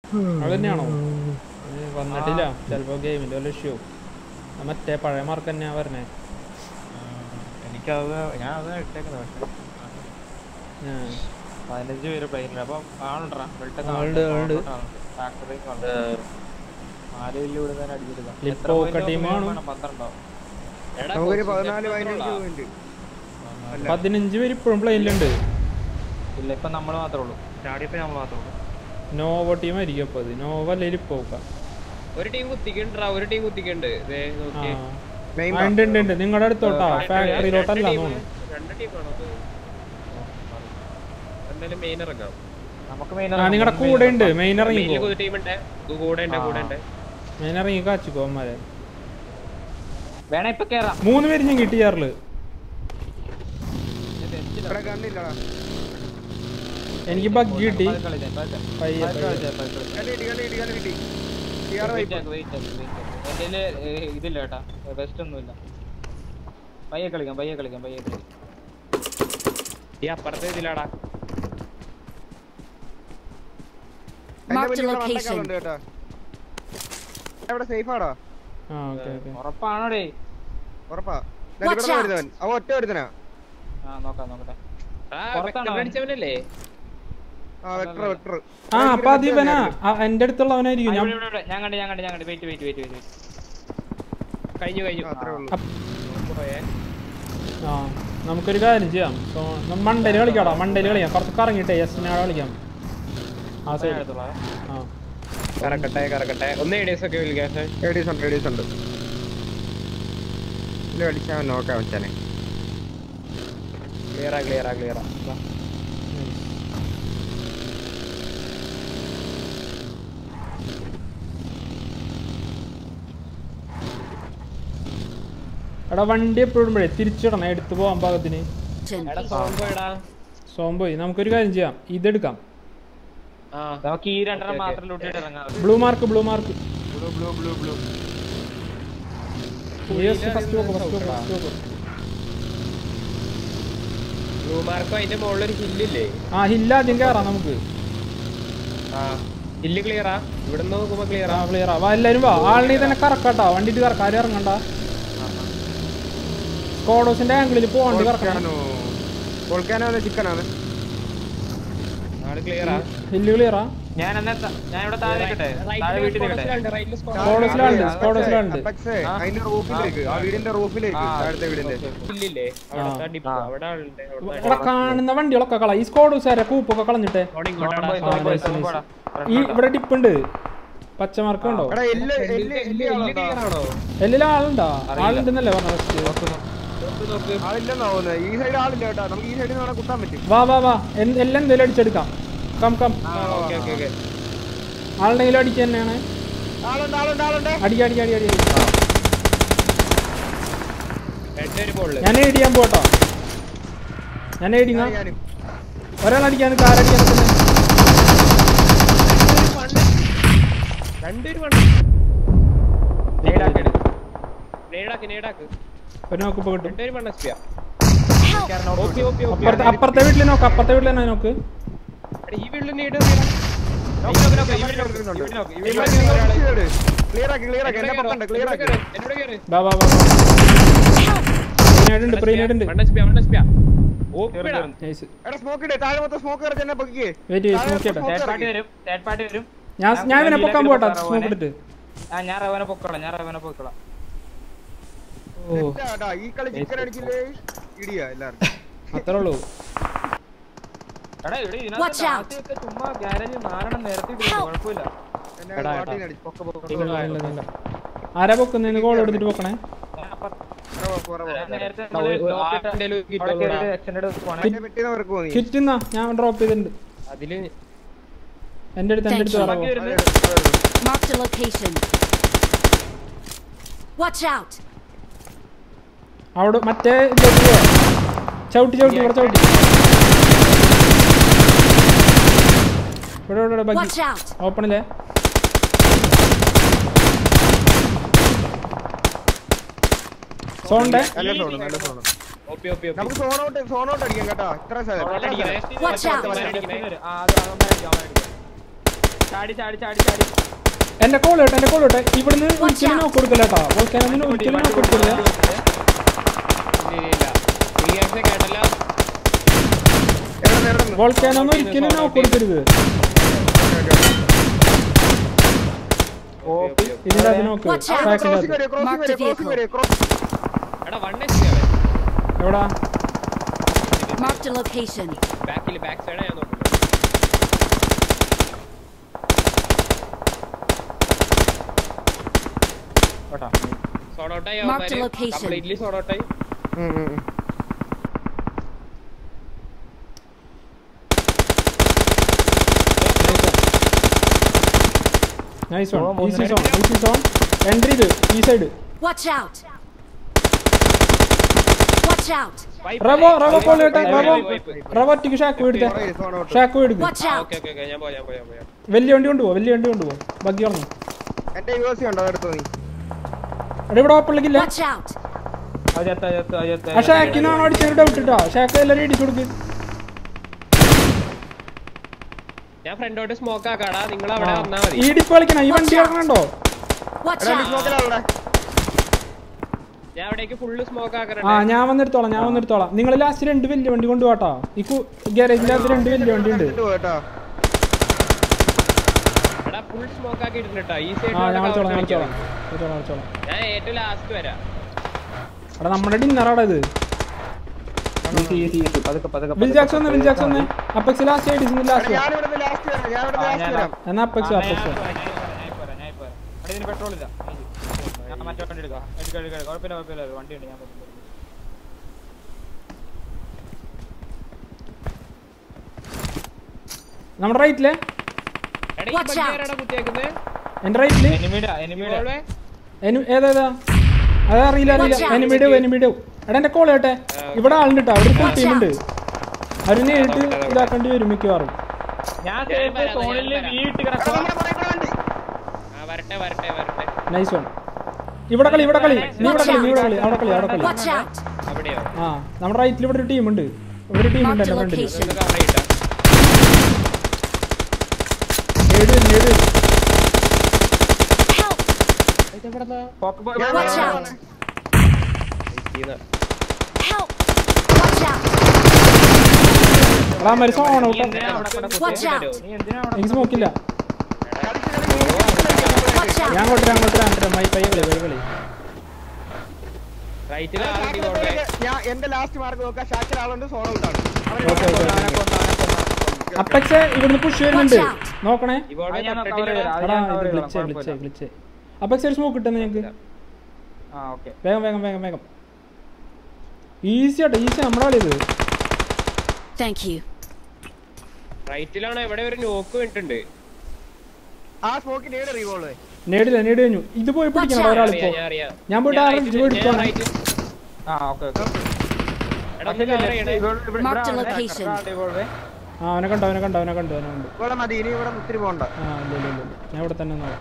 അത് തന്നെയാണോ അത് വന്നിട്ടില്ല ചിലപ്പോ ഗെയിമിന്റെ വല്ല ഇഷ്യൂ മറ്റേ പഴയ മാർക്ക് തന്നെയാ പറഞ്ഞേ എനിക്കത് ഞാൻ അത് ഇട്ടേക്കുന്നത് പക്ഷെ ആ. പതിനഞ്ച് പേര് പ്ലെയിനിൽ അപ്പം ആളുണ്ടാ ആളുണ്ട്, ആളുണ്ട്. ഫാക്ടറി നാല് വലിയ വിടുന്നതിന് അടിച്ചെടുക്കാം ലിപ്പോ എത്ര point ഒക്കെ team minimum ആണ്. വേണം? പന്ത്രണ്ടോ നമുക്കൊരു പതിനാല് പതിനഞ്ച് പോയിന്റ് പതിനഞ്ച് പേര് ഇപ്പോഴും പ്ലെയിനിലുണ്ട് ഇല്ല ഇപ്പൊ നമ്മൾ മാത്രമേ ഉള്ളൂ ചാടിയപ്പോ നമ്മൾ മാത്രമേ ഉള്ളൂ നോവ ടീം ആയിരിക്കും അപ്പൊ അത് നോവ അല്ലെങ്കിൽ ഇപ്പൊ ഒരു ടീം കുത്തിക്കണ്ടാ ഒരു ടീം കുത്തിക്കണ്ട് ദേ നോക്കി മെയിൻ ഉണ്ട് ഉണ്ട് ഉണ്ട് നിങ്ങളുടെ അടുത്തോട്ടാ ഫാക്ടറിയിലോട്ടല്ല തോന്നുന്നു രണ്ട് ടീമാണോ അത് എന്തായാലും മെയിൻ ഇറങ്ങാം നമുക്ക് മെയിൻ ആ നിങ്ങളുടെ കൂടെ ഉണ്ട് മെയിൻ മെയിനിൽ ഇറങ്ങിക്കോ ടീം ഉണ്ട് കൂടെ ഉണ്ട് കൂടെ ഉണ്ട് മെയിൻ ഇറങ്ങി കാച്ചിക്കോ അമ്മരെ വേണേ ഇപ്പൊ കേറാം മൂന്ന് പേര് ഞാൻ കിട്ടി ചേർല് ഇവിടെ കണ്ടില്ലടാ എനിക്ക് ബഗ് കിട്ടി പതുക്കെ കളിക്കാം, പതുക്കെ. പയ്യെ പതുക്കെ പയ്യെ. കളിക്കാം, പതുക്കെ കളിക്കാം. കണ്ടു കിട്ടി കണ്ടു കിട്ടി കണ്ടു കിട്ടി CR Wait വായ്പ. ആക്ക്, wait ആക്ക്, wait ആക്ക്. എന്റേല്, ഏ, ഇതില്ല കേട്ടാ വെസ്റ്റ് ഒന്നുമില്ല പയ്യെ കളിക്കാം പയ്യെ കളിക്കാം പയ്യെ കളിക്കാം ഈ അപ്പുറത്തെ ഇതിലാടാ എന്റെ Marked a മുന്നിൽ ഇവിടെ location. മണ്ടക്കാളുണ്ട് കേട്ടോ ഇവിടെ സേഫ് ആടാ ആ ഓക്കെ ഓക്കെ ഉറപ്പാണോടേ ഉറപ്പാ Watch ഇവിടെ out. വരുന്നവൻ അവ ഒറ്റ ഒരുത്തനാ ആ നോക്കാം നോക്കട്ടെ ആ പുറത്താണോ? വെക്ടർ അടിച്ചവനല്ലേ ആ വെക്ടർ വെക്ടർ ആ അപ്പൊ അതിവനാ ആ, എന്റെ അടുത്തുള്ളവനായിരിക്കും ഞാൻ ഇവിടെ, ഇവിടെ, ഇവിടെ. ഞാൻ കണ്ട് ഞാൻ കണ്ട് ഞാൻ കണ്ട് വെയിറ്റ് വെയിറ്റ് വെയിറ്റ് വെയിറ്റ് കഴിഞ്ഞു കഴിഞ്ഞു അത്രേ ഉള്ളൂ പോയേ ആ നമുക്കൊരു കാര്യം ചെയ്യാം സോ മണ്ടേല് കളിക്കാടാ മണ്ടേല് കളിക്കാം കുറച്ച് കറങ്ങിട്ടെ എസിനാടെ കളിക്കാം ആ സൈഡ് എടുത്തോളാം ആ കറക്കട്ടെ കറക്കട്ടെ ഒന്ന് ഏഡിയസ് ഒക്കെ വിളിക്കാം റേഡിയസ് ഉണ്ട് റേഡിയസ് ഉണ്ട് ഇതിൽ അടിച്ചാൽ നോക്കാം വെച്ചാനെ ക്ലിയറാ ക്ലിയറാ ക്ലിയറാ എടാ വണ്ടി എപ്പോഴുമ്പോഴേ തിരിച്ചിടണം എടുത്തു പോകാൻ പാകത്തിന് എടാ സോംബോ എടാ സോംബോയ് നമുക്കൊരു കാര്യം ചെയ്യാം ഇതെടുക്കാം ആ നമുക്ക് ഈ രണ്ടെണ്ണം മാത്രം ലൂട്ടിട്ട് ഇറങ്ങാം blue mark blue mark blue blue blue blue first നോക്ക് ഫസ്റ്റ് നോക്ക് ഫസ്റ്റ് നോക്ക് ബ്ലൂ മാർക്കോ അതിന്റെ മുകളിൽ ഒരു ഹില്ലില്ലേ ആ ഹില്ല ആദ്യം കയറാം നമുക്ക് ആ ഹില്ല് ക്ലിയറാ ഇവിടെ നിന്ന് നോക്കുമ്പോ ക്ലിയറാ ആ ക്ലിയർ വാ എല്ലാരും വാ ആളിനെ തന്നെ കറക്കാട്ടാ വണ്ടിട്ട് കറക്കാം ആരും ഇറങ്ങണ്ട സ്കോഡോസിന്റെ ആംഗിളിൽ പോകണ്ട് കറക്കണം വോൾക്കാനോ ചിക്കനാണ് ആള് ക്ലിയറാ ഹില്ല് ക്ലിയറാ ഞാൻ എന്നാ ത- ഞാൻ ഇവിടെ താഴെ നിൽക്കട്ടെ താഴെ വീട്ടിൽ നിൽക്കട്ടെ സ്കോഡോസിലുണ്ട് സ്കോഡോസിലുണ്ട് അപ്പക്സേ അതിന്റെ റൂഫിലേക്ക് ആ വീടിന്റെ റൂഫിലേക്ക് താഴത്തെ വീടിന്റെ ഹില്ലില്ലേ അവിടെ ഡിപ്പ് അവിടെ ആളുണ്ട് അവിടെ ഇവിടെ കാണുന്ന വണ്ടികളൊക്കെ കള ഈ സ്കോഡോസാരെ കൂപ്പൊക്കെ കളഞ്ഞിട്ടെ അവിടെ ഇങ്ങോട്ടാടാ പോയി, ആ, പോയി, nice, പോയി, nice. പോടാ. ഈ ഇവിടെ ഡിപ്പ് ഉണ്ട് പച്ചമാർക്ക് ഉണ്ടോ എടാ എല്ല് എല്ല് എല്ല് ആളുണ്ടോ ആണോ എല്ലാം ആളുണ്ടോ ആളുണ്ടെന്നല്ലേ പറഞ്ഞ ഫസ്റ്റ് നോക്ക് നോക്ക് ആളില്ലെന്നാ തോന്നുന്നത് ഈ സൈഡ് ആളില്ല കേട്ടോ നമുക്ക് ഈ സൈഡിൽ നിന്ന് വേണം കുത്താൻ പറ്റും വാ വാ വാ എൻ- എല്ലാം എന്തേലും അടിച്ചെടുക്കാം come come okay okay okay ആളുണ്ടെങ്കിലും അടിക്കുക തന്നെയാണ് ആളുണ്ട് ആളുണ്ട് ആളുണ്ട് അടിക്കുക അടിക്കുക അടി അടി രണ്ട് ഒരു ബോളില് ഞാൻ എയ്ഡ് ചെയ്യാൻ പോട്ടോ ഞാൻ എയ്ഡിങ്ങ ഞാനും ഒരാൾ അടിക്കാൻ കാരടിക്കാൻ നിൽക്കുന്നത് രണ്ടുപേരും വേണം നേടാക്കെടു. നേടാക്ക് നേടാക്ക് ഒരു നോക്ക് ഇപ്പൊ കിട്ടും രണ്ടുപേരും വേണം സ്പിയാ Help! ഓപ്പി ഓപ്പി ഓപ്പി അപ്പുറത്തെ അപ്പുറത്തെ വീട്ടിൽ നോക്ക് അപ്പുറത്തെ വീട്ടിൽ തന്നെ നോക്ക് ഈ വീട്ടിൽ നേട് ക്ലിയർ ആക്കി ക്ലിയർ ആക്കി എന്നെ പത്തണ്ട് ക്ലിയർ ആക്കി എന്നോട് കേറ് വാ വാ വാ ഉണ്ട് പ്രീനേഡ് ഉണ്ട് വണ്ണ സ്പിയാ വണ്ണ സ്പിയാ ഓപ്പിടാ നൈസ് എടാ സ്മോക്ക് ഇടേ താഴെ മൊത്തം സ്മോക്ക് ഇറക്കി എന്നെ പൊക്കിക്കേ വെയിറ്റ് ചെയ്ത് നോക്കിയട്ടെ തേർഡ് പാർട്ടി വരും തേർഡ് പാർട്ടി വരും ഞാൻ ഞാൻ ഇവനെ പൊക്കാൻ പോട്ടാ സ്മോക്ക് ഇട്ടിട്ട് ആ ഞാൻ റവനെ പൊക്കോളാം ഞാൻ റവനെ പൊക്കോളാം ഓ കേട്ടാ ഈ കളി ചിക്കൻ അടിച്ചില്ലേ ഇടിയാ എല്ലാവർക്കും അത്രേ ഉള്ളൂ എടാ ഇവിടെ Watch ഇതിനകത്ത് out. ആദ്യമൊക്കെ ചുമ്മാ ഗ്യാരേജ് നാലെണ്ണം നേരത്തെ ഇട്ടിട്ടുണ്ട്, Help. കുഴപ്പമില്ല എന്നെ എടാ, പാട്ടീനെ അടിച്ചു പൊക്ക പൊക്ക ഇല്ല, ഇല്ല, ഇല്ല. ആരാ പൊക്കുന്നതിന് കോൾ എടുത്തിട്ട് പൊക്കണേ ഞാൻ അപ്പുറത്ത് കുറവാ, കുറവാ. ഞാൻ നേരത്തെ ആ, ഒരു- ഒരു ആപ്പിന്റെ ഒരു kit ഉള്ളതാ. എക്സ്റ്റൻഡ് പോവാണ് എന്നെ വെട്ടിയവർക്ക് പോയി കിറ്റ് എന്നാ ഞാൻ ഡ്രോപ്പ് ചെയ്തിട്ടുണ്ട് അതില് എന്റെ അടുത്ത് എന്റെ അടുത്ത് Thank പറയാമോ Marked a location. Watch out! അവിടെ മറ്റേ ഇതിലേക്ക് പോവാ. ചവിട്ടി ചവിട്ടി ഇവിടെ ചവിട്ടി ഇവിടെ ഇവിടെ ബഗ്ഗി Watch out! ഓപ്പണില്ലേ സോണ്ടേ നല്ല സോണ് നല്ല സോണ് ഓപ്പി ഓപ്പി ഓപ്പി നമുക്ക് സോൺ ഔട്ട് സോൺ ഔട്ട് അടിക്കാം കേട്ടോ ഇത്ര സ്ഥലം ഇത്ര സ്ഥലം. Watch out. ആ അത് അവന്മാരെ അടിക്കാം, അവന്മാരെ അടിക്കാം. ചാടി ചാടി ചാടി ചാടി എന്റെ കോൾ കേട്ടെ എന്റെ കോൾ കേട്ടെ ഇവിടുന്ന് ഒരിക്കലും നോക്ക് കൊടുക്കില്ല കേട്ടോ വോൾക്കാനൊന്നും ഒരിക്കലും നോക്ക് കൊടുക്കില്ല ഇല്ല, ഇല്ല, ഇല്ല. VRC കേട്ടല്ലോ എവിടെ നിന്ന്, എവിടെ നിന്ന്? വോൾക്കാനൊന്നും ഒരിക്കലും നോക്ക് കൊടുക്കരുത് ഓക്കെ, ഓക്കെ. ഇതിന്റെ അത് നോക്ക് Watch out. ബാക്കിന്റെ Crossing അത് വരെ, crossing Mark വരെ, the crossing vehicle. വരെ, cross- എടാ വൺ എച്ച് അവൻ എവിടാ Marked a location. ബാക്കിൽ ബാക്ക് സൈഡാ ഞാൻ നോക്കുന്നത് കേട്ടോ സോഡ് ഔട്ടായി Mark the location. കംപ്ലീറ്റ്ലി സോഡ് ഔട്ടായി ഉം, ഉം, ഉം. Nice one easy zone easy zone entry ഇത് ഈ side Watch out. Watch out. റവോ റവോ കോൾ കേട്ടെ റവോ റവോ ഒറ്റയ്ക്ക് ഷാക്ക് എടുത്തേ പുറകെ zone out. ഷാക്ക് എടുക്ക് Watch out. ഓക്കെ ഓക്കെ ഞാൻ പോയാ പോയാ പോയാ വലിയ വണ്ടി കൊണ്ടുപോ വലിയ വണ്ടി കൊണ്ടുപോ ബഗ്ഗി പറഞ്ഞു എന്റെ യുഎസ് ഉണ്ടോ എടുത്തു നീ എടാ ഇവിടെ ഓപ്പണിലേക്കില്ല Watch out. അജത്ത് അജത്ത് അജത്ത് ആ ഷാക്കിനാണോ അടിച്ചൊരു ഡൗട്ട് ഇട്ടോ ഷാക്ക് എല്ലാവരും ഇടിച്ചു കൊടുക്ക് ഞാൻ ഫ്രണ്ടോട്ട് സ്മോക്ക് ആക്കാടാ നിങ്ങൾ അവിടെ വന്നാ മതി ഈ ഡിപ്പ് കളിക്കണം ഈ വണ്ടി കിടക്കണുണ്ടോ Watch എടാ, നീ out. smoke ലാ ഉള്ളെ? ഞാൻ അവിടേക്ക് ഫുള്ള് സ്മോക്ക് ആ ആക്കറട്ടെ ഞാൻ വന്നെടുത്തോളാം ഞാൻ വന്നെടുത്തോളാം നിങ്ങൾ ലാസ്റ്റ് രണ്ട് വലിയ വണ്ടി കൊണ്ടുപോട്ടാ ഈ ഗാരേജിന്റെ അകത്ത് രണ്ട് വലിയ വണ്ടി ഉണ്ട് ഇട്ട് പോ കേട്ടോ. എടാ ഫുൾ സ്മോക്ക് ആക്കി ഇട്ടിട്ടാ ഈ ആ ഞാൻ കളിച്ചോളാം ഞാൻ സൈഡ് കളിച്ചോളാം കളിച്ചോളാം കളിച്ചോളാം ഞാൻ ഏറ്റവും ലാസ്റ്റ് വരാം എടാ നമ്മുടെ ഡിന്നറാടാ ഇത് ഈസി ഈസി ഈസി പതുക്കെ പതുക്കെ വിൽ ജാക്സ് വന്നേ വിൽ ജാക്സ് വന്നേ അപ്പെക്സ് ലാസ്റ്റ് ആയിട്ട് എടാ, ലാസ്റ്റ് ഞാനിവിടുന്ന് last വരാം, ഞാനിവിടുന്ന് ആ, last ഞാൻ വരാം. എന്നാ അപ്പെക്സ് അപ്പെക്സ് ഇതിന് പെട്രോൾ ഇല്ല ഞാൻ മറ്റേ വണ്ടി എടുക്കാം എടുക്കാം എടുക്കാം കുഴപ്പമില്ല കുഴപ്പമില്ല വണ്ടി ഉണ്ട് ഞാൻ പറ്റും. നമ്മുടെ റൈറ്റിലെ എടാ ഈ Watch ബഗ്ഗി out. ആരാടാ കുത്തിയേക്കുന്നത് എന്റെ റൈറ്റില് എനിമിയുടെ എനിമിയുടെ ഇവളെ? എനി ഏതേതാ അതാ അറിയില്ല അറിയില്ല Watch out. എനിമിഡോ എനിമിഡോ എടാ എന്റെ കോൾ കേട്ടെ ഇവിടെ ആളുണ്ട് കേട്ടോ അവിടെ ഫുൾ Watch ടീം ഉണ്ട് അവര് നേരിട്ട് അതാ, അതാ. ഇതാക്കേണ്ടി വരും മിക്കവാറും ഞാൻ ഞാൻ സേഫ് വരാം, സോണിൽ ഞാൻ വരാം. വീട്ട് എടാ, കിടക്കാം നമ്മുടെ പുറകെ കൂടെ വണ്ടി. ആ വരട്ടെ വരട്ടെ വരട്ടെ നൈസ് വൺ ഇവിടെ കളി ഇവിടെ കളി നീ ഇവിടെ കളി നീ ഇവിടെ കളി അവിടെ കളി അവിടെ കളി Watch out. അവിടെയോ ആ നമ്മുടെ റൈറ്റിൽ ഇവിടെ ഒരു ടീം ഉണ്ട് ഇവിടെ ഒരു ടീം ഉണ്ട് Marked എന്റെ a ഫ്രണ്ടിൽ location. ഇതൊന്ന് cover ചെയ്യട്ടെ. ഏഴ് വരും, ഏഴ് വരും. Help. പോക്ക് പോയി ഞാൻ Watch വരാം. out. ഇതീന്ന്. Help. Watch out. എടാ മരിച്ച ഓൺ ഔട്ട് എന്തിനാ അവിടെ കൂടെ Watch കുത്തിയത്? out. നീ എന്തിനാ അവിടെ എനിക്ക് സ്മോക്കില്ല കളിച്ച് കളിച്ച് കളിച്ച് Watch out. ഞാൻ കൊണ്ടുവരാം അങ്ങോട്ട് വരാം മൈ പയ്യ കളി പയ്യ കളി റൈറ്റിൽ ഷാക്കിന്റെ ആളുണ്ട് ഇതോടെ പുറകെ ഞാൻ എന്റെ ലാസ്റ്റ് മാർക്ക് നോക്കാം ഷാക്കിൽ ആളുണ്ട് സോൺ ഔട്ട് ആണ് അവൻ ഓക്കെ ഓക്കെ അവനെ കൊന്ന്, അവനെ കൊന്ന്. അപ്പെക്സ് ഇവിടുന്ന് പുഷ് വരുന്നുണ്ട് Watch out. നോക്കണേ ഇവോടെ അത് ഞാൻ cover തൊട്ടിട്ടില്ല. ചെയ്തരാം. അത് എടാ ഞാൻ ഇത് cover ചെയ്തോളാം, ഗ്ലിച്ച് ഗ്ലിച്ച് കുഴപ്പമില്ല. ഗ്ലിച്ച് അപ്പെക്സ് ഒരു സ്മോക്ക് കിട്ടുന്നു ഞങ്ങൾക്ക് ആ ഓക്കെ വേഗം വേഗം വേഗം വേഗം ഈസി ആട്ടോ ഈസി നമ്മുടെ കളി ഇത് Thank you. റൈറ്റിലാണ് ഇവിടെ ഒരു നോക്ക് വീണിട്ടുണ്ട് ആ സ്മോക്കിന് ഏത് റീവോള് നേടില്ല നേടി കഴിഞ്ഞു ഇത് പോയി പിടിക്കണം Watch out. ഒരാളിപ്പോ അറിയാം, ഞാൻ അറിയാം. ഞാൻ പോയിട്ട് ഞാൻ ആരും റൈറ്റിൽ- പോയി ഞാൻ എടുക്കുവാണ് റൈറ്റിൽ- ആ ഓക്കെ ഓക്കെ എടാ, ഒന്ന് cover ചെയ്യണേ. Mark the location. ആ അവനെ കണ്ടു അവനെ കണ്ടു അവനെ കണ്ടു അവനെ കണ്ടു ഇവിടെ മതി ഇനി ഇവിടെ ഒത്തിരി പോകണ്ട ആ ഇല്ല ഇല്ല ഇല്ല ഞാൻ ഇവിടെ തന്നെ നോക്കാം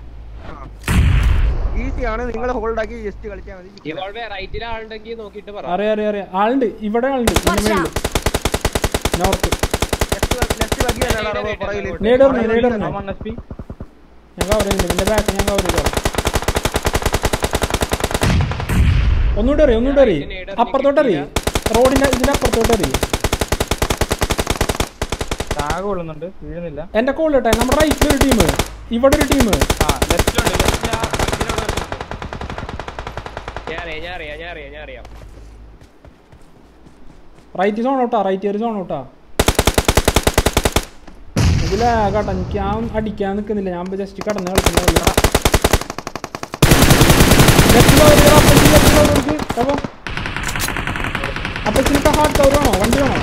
ഈസി ആണ് നിങ്ങൾ ഹോൾഡ് ആക്കി ജസ്റ്റ് കളിച്ചാൽ മതി ഇവളുടെ റൈറ്റിൽ ആളുണ്ടെങ്കിൽ നോക്കിയിട്ട് പറ അറിയാം അറിയാം അറിയാം ആളുണ്ട് ഇവിടെ ആളുണ്ട് ഇതിന്റെ Watch മേളില് out. നോർത്ത് ലെഫ്റ്റ് ലെഫ്റ്റ് വകിയാണ് പുറകിൽ നേടറിഞ്ഞു നേടറിഞ്ഞു വൺ എസ് പി ഞാൻ കവർ ചെയ്യുന്നുണ്ട് ഇതിന്റെ ബാക്ക് ഞാൻ കവർ ചെയ്തോളാം ഒന്നുകൂടെ അറിയാം ഒന്നുകൂടെ അറിയും അപ്പുറത്തോട്ട് അറിയും റോഡിന്റെ ഇതിന്റെ അപ്പുറത്തോട്ട് അറിയും താഴെ കൊള്ളുന്നുണ്ട് വീഴുന്നില്ല എന്റെ കോൾ കേട്ടെ നമ്മുടെ റൈറ്റിൽ ഒരു ടീം ഇവിടെ ഒരു ടീം ആ ലെഫ്റ്റിലുണ്ട് ലെഫ്റ്റിൽ ആ വണ്ടിയിലുള്ള ഒരുത്തനുണ്ട്. ഞാൻ അറിയാം ഞാൻ അറിയാം ഞാൻ അറിയാം ഞാൻ അറിയാം റൈറ്റ് സോൺ ഔട്ടാ റൈറ്റ് ഒരു സോൺ ഔട്ടാ ഇതിലാകട്ടെ എനിക്ക് ഞാൻ അടിക്കാൻ നിൽക്കുന്നില്ല ഞാൻ ജസ്റ്റ് കടന്ന് കളിക്കുന്നേ അപ്പൊ ഇതിനൊക്കെ ഹാർഡ് കവർ വേണോ വണ്ടി വേണോ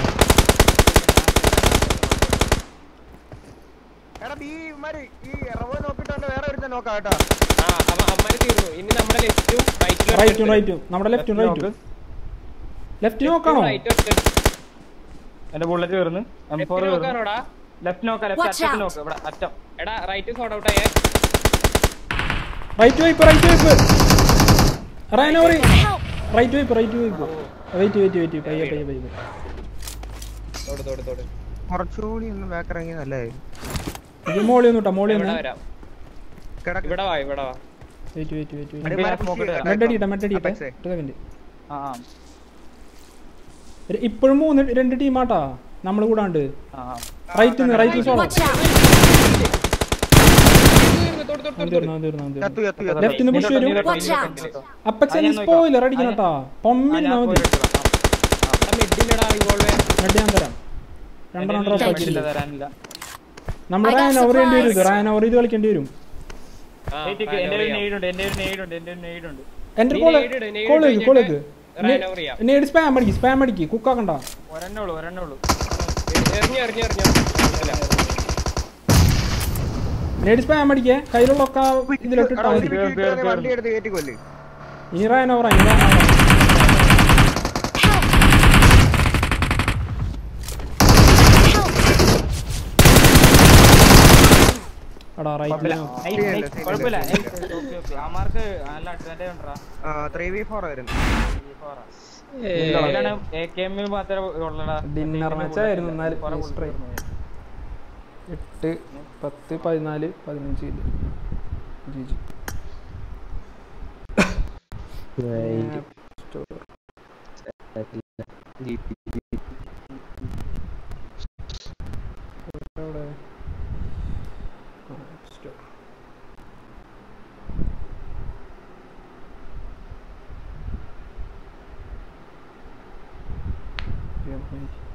എടാ ഈ ഇവന്മാര് ഈ റവോ നോക്കിട്ട് വേറെ ഒരുത്തൻ നോക്കാം കേട്ടോ ആ അവ- അവന്മാര് തീർന്നു ഇനി നമ്മുടെ ലെഫ്റ്റും റൈറ്റിലും റൈറ്റും റൈറ്റും നമ്മുടെ ലെഫ്റ്റും Left റൈറ്റും നോക്ക്. ലെഫ്റ്റ് നോക്കാണോ റൈറ്റ് ഒറ്റ എന്റെ ബുള്ളറ്റ് കയറുന്നു എം ഫോർ ലെഫ്റ്റ് നോക്കാനോടാ ലെഫ്റ്റ് നോക്കാം ലെഫ്റ്റ് Watch അറ്റത്തിൽ out. നോക്ക് ഇവിടെ അറ്റം എടാ റൈറ്റ് സോർട്ട് ഔട്ട് ആയേ റൈറ്റ് വൈപ്പ് റൈറ്റ് വൈപ്പ് റൈനോറി Help. Right wipe right wipe wait wait wait പയ്യെ പയ്യെ പയ്യെ തോട് തോട് തോട് കുറച്ചുകൂടി ഒന്ന് ബാക്ക് ഇറങ്ങി നല്ലതായിരുന്നു ഇത് മോളി ഒന്നും കേട്ടോ മോളി ഇവിടെ ഒന്ന് വരാം കിടക്ക്. ഇവിടെ വാ ഇവിടെ വാ വെയിറ്റ് വെയിറ്റ് വെയിറ്റ് വെയിറ്റ് അടിമാരെ smoke push ഇട്ട് ചെയ്യ്. മെഡ് അടിയിട്ടെ മെഡ് അടിയിട്ടെ Apex. ഒരു സെക്കൻഡ് ആ ആ ഇപ്പോഴും മൂന്ന് രണ്ട് ടീമാട്ടാ നമ്മൾ കൂടാണ്ട് ആ ആ right right solo Watch out! തീർന്നു തീർന്നു തീർന്നു ചത്തു, ചത്തു, ചത്തു. ലെഫ്റ്റിന്ന് പുഷ് വരും Watch out! അപ്പക്സ് ആ, ഞാൻ നോക്കാം. സ്പോയിലർ അടിക്കണം കേട്ടാ പൊമ്മിൽ ഞാൻ മതി പോയി എടുത്തോളാം. ആ. മിഡിലടാ ഇവോൾവ് മെഡ് ഞാൻ തരാം രണ്ടെണ്ണം എൻ്റെ ഡ്രോപ്പ് കയ്യിൽ ആക്കിയില്ല ഇല്ല, തരാനില്ല നമ്മൾ I got റാൻ ഓവർ ചെയ്യേണ്ടി വരും ഇത് supplies. റാൻ ഓവർ ചെയ്ത് കളിക്കേണ്ടി വരും Wait, ഇക്ക് എൻ്റെ ഒരു നെയ്ഡ് ഉണ്ട് എൻ്റെ ഒരു നെയ്ഡ് ഉണ്ട് എൻ്റെ ഒരു നെയ്ഡ് ഉണ്ട് എന്റെ നീ കോള് need ഇട്, need കോള് ഇട്ട് കോളേക്ക് റാൻ over ചെയ്യാം. നേടി സ്പാം അടിക്ക് സ്പാം അടിക്ക് കുക്കാക്കണ്ട ഒരെണ്ണേ ഉള്ളൂ ഒരെണ്ണേ ഉള്ളൂ എറിഞ്ഞു എറിഞ്ഞു എറിഞ്ഞു ഇല്ല. നേടി സ്പാം അടിക്കേ കയ്യിലുള്ളൊക്കെ ഇതിലോട്ട് ഇട്ടാ എടാ, മതി ഒരു വിട്ട് കിട്ടാതെ വണ്ടി എടുത്ത് കയറ്റി കൊല്ല്. ഇനി റാൻ ഓവർ ഇനി റാൻ ഓവർ എടാ റൈറ്റ് നൈസ്, ശരിയല്ല, നൈസ്. ശരിയല്ല, കുഴപ്പമില്ല ശരിയല്ല. Nice, okay, okay. അമാർക്ക് നല്ല അഡ്വാൻറ്റേജ് ഉണ്ടാ ആ, 3v4 ആയിരുന്നു. ഇതിലാണ് AKM മാത്രമേ ഉള്ളടാ ഡിന്നർ മാച്ച് ആയിരുന്നു എന്നാലും കുറെ ഈസ്റ്റർ ആയി. എട്ട് പത്ത് പതിനാല് പതിനഞ്ച് ജി ജി എവിടെ? ആ, store. Yeah, thank you.